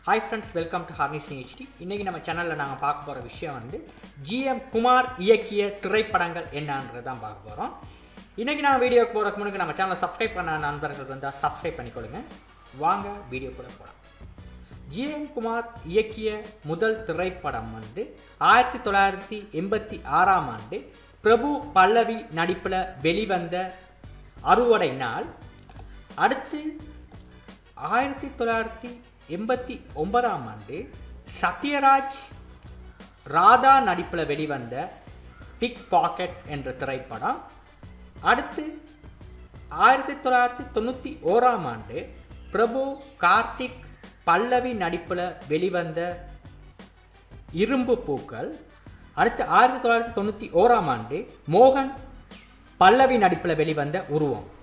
hi friends welcome to Harnis HD இன்றைக்கி நம்ம சேனலில் நாங்கள் பார்க்க போகிற விஷயம் வந்து ஜிஎம் குமார் இயக்கிய திரைப்படங்கள் என்னன்றது தான் பார்க்க போகிறோம் இன்றைக்கி நான் வீடியோக்கு போகிறதுக்கு முன்னாடி நம்ம சேனலை சப்ஸ்கிரைப் பண்ண நண்பர்கள் இருந்தால் சப்ஸ்கிரைப் பண்ணிக்கொள்ளுங்க வாங்க வீடியோ கூட போகலாம் ஜிஎம் குமார் இயக்கிய முதல் திரைப்படம் வந்து ஆயிரத்தி தொள்ளாயிரத்தி எண்பத்தி ஆறாம் ஆண்டு பிரபு பல்லவி நடிப்பில் வெளிவந்த அறுவடை நாள் அடுத்து ஆயிரத்தி தொள்ளாயிரத்தி எண்பத்தி ஒன்பதாம் ஆண்டு சத்யராஜ் ராதா நடிப்பில் வெளிவந்த பிக் பாக்கெட் என்ற திரைப்படம் அடுத்து ஆயிரத்தி தொள்ளாயிரத்தி தொண்ணூற்றி ஓராம் ஆண்டு பிரபு கார்த்திக் பல்லவி நடிப்பில் வெளிவந்த இரும்பு பூக்கள் அடுத்து ஆயிரத்தி தொள்ளாயிரத்தி தொண்ணூற்றி ஓராம் ஆண்டு மோகன் பல்லவி நடிப்பில் வெளிவந்த உருவம்